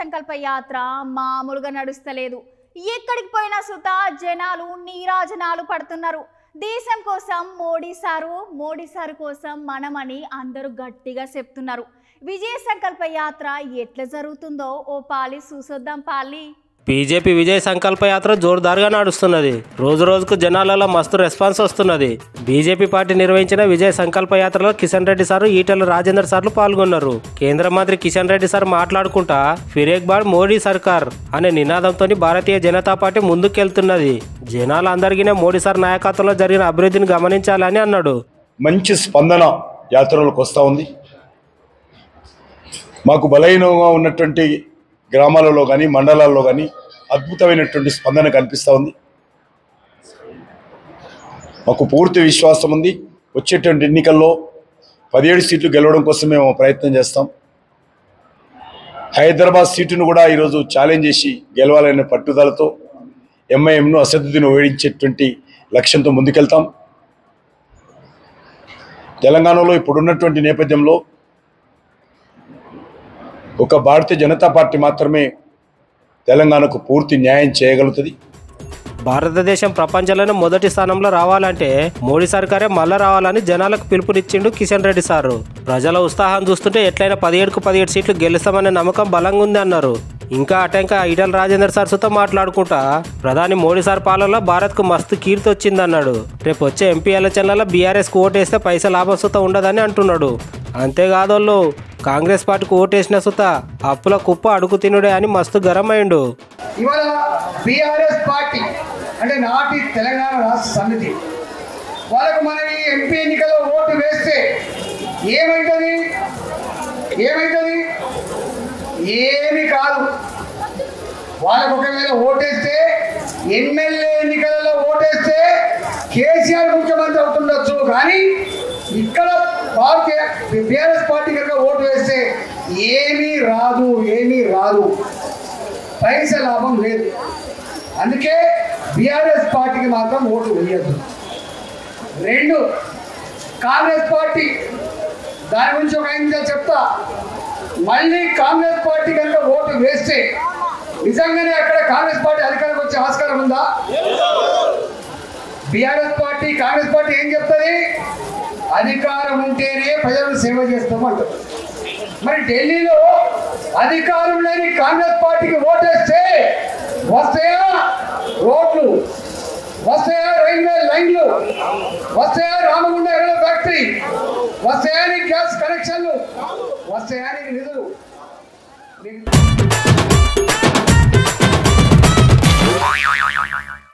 సంకల్ప యాత్ర మామూలుగా నడుస్తలేదు ఎక్కడికి పోయినా సుత జనాలు నీరాజనాలు పడుతున్నారు దేశం కోసం మోడీ సారు మోడీ సారు కోసం మనమని అందరూ గట్టిగా చెప్తున్నారు విజయ సంకల్ప యాత్ర ఎట్లా జరుగుతుందో ఓ పాలి చూసొద్దాం పాలి బీజేపీ విజయ్ సంకల్ప యాత్ర జోరుదారుగా నడుస్తున్నది రోజు రోజుకు జనాలలో మస్తు రెస్పాన్స్ వస్తున్నది బీజేపీ పార్టీ నిర్వహించిన విజయ్ సంకల్ప యాత్రలో కిషన్ రెడ్డి సార్ ఈటెల రాజేందర్ సార్లు పాల్గొన్నారు కేంద్ర మంత్రి కిషన్ రెడ్డి సార్ మాట్లాడుకుంటా ఫిరేక్ బాడ్ మోడీ సర్కార్ అనే నినాదంతో భారతీయ జనతా పార్టీ ముందుకెళ్తున్నది జనాలు అందరికీ మోడీ సార్ నాయకత్వంలో జరిగిన అభివృద్ధిని గమనించాలని అన్నాడు మంచి స్పందన యాత్రలకు వస్తూ ఉంది మాకు బలహీనంగా ఉన్నటువంటి గ్రామాలలో కానీ మండలాల్లో కానీ అద్భుతమైనటువంటి స్పందన కనిపిస్తూ ఉంది మాకు పూర్తి విశ్వాసం ఉంది వచ్చేటువంటి ఎన్నికల్లో పదిహేడు సీట్లు గెలవడం కోసం మేము ప్రయత్నం చేస్తాం హైదరాబాద్ సీటును కూడా ఈరోజు ఛాలెంజ్ చేసి గెలవాలనే పట్టుదలతో ఎంఐఎంను అసదుద్దీన్ ఓడించేటువంటి లక్ష్యంతో ముందుకెళ్తాం తెలంగాణలో ఇప్పుడున్నటువంటి నేపథ్యంలో ఒక భారతీయ జనతా పార్టీ మాత్రమే తెలంగాణకు పూర్తి న్యాయం చేయగలుగుతుంది భారతదేశం ప్రపంచంలోనే మొదటి స్థానంలో రావాలంటే మోడీ సర్కారే మళ్ళా రావాలని జనాలకు పిలుపునిచ్చిండు కిషన్ రెడ్డి సారు ప్రజల ఉత్సాహం చూస్తుంటే ఎట్లయినా పదిహేడుకు పదిహేడు సీట్లు గెలుస్తామనే నమ్మకం బలంగా ఉంది అన్నారు ఇంకా అటెంక ఈటల రాజేందర్ సార్ సుతో మాట్లాడుకుంటా ప్రధాని మోడీ సార్ పాలనలో భారత్కు మస్తు కీర్తి వచ్చిందన్నాడు రేపు వచ్చే ఎంపీ ఎలక్షన్లలో బీఆర్ఎస్కి ఓటేస్తే పైసా లాభం సుత ఉండదని అంటున్నాడు అంతేకాదోళ్ళు కాంగ్రెస్ పార్టీకి ఓటేసిన సుత అప్పుల కుప్ప అడుగు తినుడే అని మస్తు గరం అయిండు ఇవాళ బీఆర్ఎస్ పార్టీ అంటే నాటి తెలంగాణ రాష్ట్ర సమితి వాళ్ళకు మనం ఈ ఎంపీ ఎన్నికల్లో ఓటు వేస్తే ఏమవుతుంది ఏమవుతుంది ఏమి కాదు వాళ్ళకు ఒకవేళ ఓటేస్తే ఎమ్మెల్యే ఎన్నికలలో ఓటేస్తే కేసీఆర్ ముఖ్యమంత్రి అవుతుండొచ్చు కానీ ఇక్కడ భారతీయ బీఆర్ఎస్ పార్టీ కనుక ఓటు వేస్తే ఏమీ రాదు ఏమీ రాదు పైస లాభం లేదు అందుకే బీఆర్ఎస్ పార్టీకి మాత్రం ఓటు వేయద్దు రెండు కాంగ్రెస్ పార్టీ దాని గురించి ఒక ఐదు నిమిషాలు చెప్తా మళ్ళీ కాంగ్రెస్ పార్టీ కనుక ఓటు వేస్తే నిజంగానే అక్కడ కాంగ్రెస్ పార్టీ అధికారంకి వచ్చే ఆస్కారం ఉందా బీఆర్ఎస్ పార్టీ కాంగ్రెస్ పార్టీ ఏం చెప్తుంది అధికారం ఉంటేనే ప్రజలకు సేవ చేస్తామంటారు మరి ఢిల్లీలో అధికారం లేని కాంగ్రెస్ పార్టీకి ఓటేస్తే వస్తాయా రోడ్లు వస్తాయా రైల్వే లైన్లు వస్తాయా రామగుండ ఎర్ర ఫ్యాక్టరీ వస్తాయా నీ గ్యాస్ కనెక్షన్లు వస్తాయా నీకు నిధులు నీకు